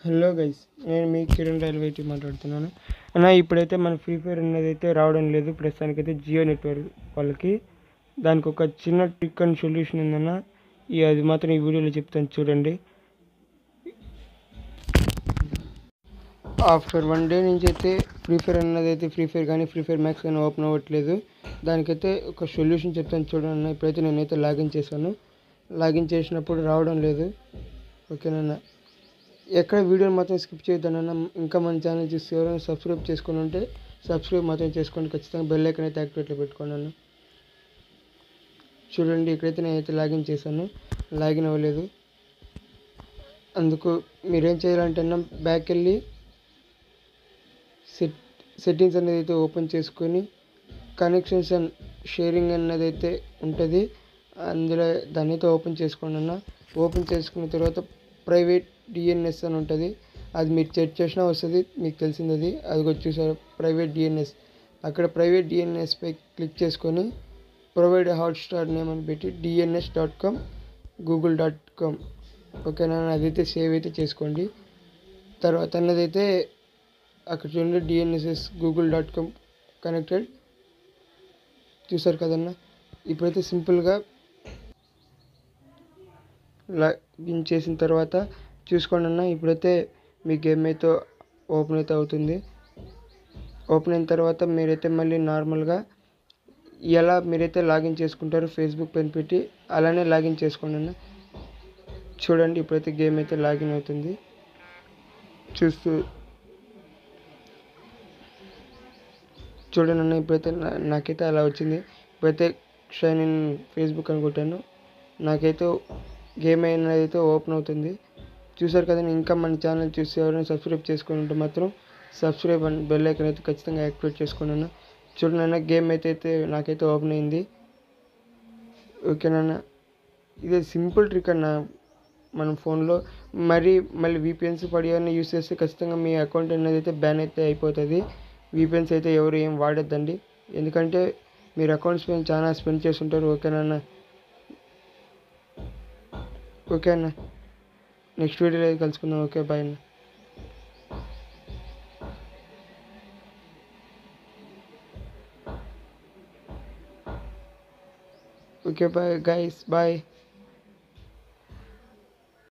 hello guys నేను మీ కిరణ్ రైల్వేటి మాట్లాడుతున్నాను అన్న ఇప్పుడైతే మన ఫ్రీ ఫైర్ అనేది అయితే రావడం లేదు ప్రస్తుతానికైతే జియో నెట్వర్క్ వాళ్ళకి దానికి ఒక చిన్న ట్రిక్ అండ్ సొల్యూషన్ ఉందన్న ఈ అది మాత్రం ఈ వీడియోలో చెప్తాను చూడండి ఆఫ్టర్ వన్ డే నుంచి అయితే ఫ్రీ ఫైర్ అన్నది అయితే ఫ్రీ ఫైర్ కానీ ఫ్రీ ఫైర్ మ్యాక్స్ కానీ ఓపెన్ అవ్వట్లేదు దానికైతే ఒక సొల్యూషన్ చెప్తాను చూడండి అన్న ఇప్పుడైతే నేనైతే లాగిన్ చేశాను లాగిన్ చేసినప్పుడు రావడం లేదు ఓకేనన్నా ఎక్కడ వీడియోని మాత్రం స్కిప్ చేయొద్దన్న ఇంకా మన ఛానల్ చూసి ఎవరైనా సబ్స్క్రైబ్ చేసుకుని ఉంటే సబ్స్క్రైబ్ మాత్రం చేసుకోండి ఖచ్చితంగా బెల్ ఐకన్ అయితే యాక్టివేట్లో పెట్టుకోండి అన్న చూడండి ఇక్కడైతే నేనైతే లాగిన్ చేశాను లాగిన్ అవ్వలేదు అందుకు మీరేం చేయాలంటే అన్న బ్యాక్ వెళ్ళి సెట్ సెట్టింగ్స్ అనేది అయితే ఓపెన్ చేసుకొని కనెక్షన్స్ అండ్ షేరింగ్ అన్నది అయితే ఉంటుంది అందులో దాన్ని అయితే ఓపెన్ చేసుకోండి అన్న ఓపెన్ చేసుకున్న తర్వాత ప్రైవేట్ డిఎన్ఎస్ అని ఉంటుంది అది మీరు చెక్ చేసినా వస్తుంది మీకు తెలిసింది అది అది వచ్చేసారు ప్రైవేట్ డిఎన్ఎస్ అక్కడ ప్రైవేట్ డిఎన్ఎస్పై క్లిక్ చేసుకొని ప్రొవైడ్ హాట్స్టార్ నేమ్ అని పెట్టి DNS dot com Google dot com ఓకేనా అదైతే సేవ్ అయితే చేసుకోండి తర్వాత అన్నదైతే అక్కడ చూడండి DNS Google dot com connected చూసారు కదన్నా ఇప్పుడైతే సింపుల్గా లాగిన్ చేసిన తర్వాత చూసుకోండి అన్న ఇప్పుడైతే మీ గేమ్ అయితే ఓపెన్ అయితే అవుతుంది ఓపెన్ అయిన తర్వాత మీరైతే మళ్ళీ నార్మల్గా ఎలా మీరైతే లాగిన్ చేసుకుంటారో ఫేస్బుక్ పైన పెట్టి అలానే లాగిన్ చేసుకోండి అన్న చూడండి ఇప్పుడైతే గేమ్ అయితే లాగిన్ అవుతుంది చూస్తూ చూడండి అన్న ఇప్పుడైతే నా- నాకైతే అలా వచ్చింది ఇప్పుడైతే షైన్ ఇన్ ఫేస్బుక్ అని కొట్టాను నాకైతే గేమ్ అనేది అయితే ఓపెన్ అవుతుంది చూసారు కదా ఇంకా మన ఛానల్ చూసి ఎవరైనా సబ్స్క్రైబ్ చేసుకుని ఉంటే మాత్రం సబ్స్క్రైబ్ అండ్ బెల్ ఐకన్ అయితే ఖచ్చితంగా యాక్టివేట్ చేసుకోండి అన్న చూడండి అన్న గేమ్ అయితే అయితే నాకైతే ఓపెన్ అయింది ఓకేనా ఇదే సింపుల్ ట్రిక్ అన్న మన ఫోన్లో మరి మళ్ళీ వీపీఎన్స్ పడి ఏమైనా యూస్ చేస్తే ఖచ్చితంగా మీ అకౌంట్ అనేది అయితే బ్యాన్ అయితే అయిపోతుంది వీపీఎన్స్ అయితే ఎవరు ఏం వాడొద్దండి ఎందుకంటే మీరు అకౌంట్స్ పైన చాలా స్పెండ్ చేస్తుంటారు ఓకేనా అన్న ఓకే అన్న నెక్స్ట్ వీడియోలో అయితే కలుసుకుందాం ఓకే బాయ్ అన్న ఓకే బాయ్ గైస్ బాయ్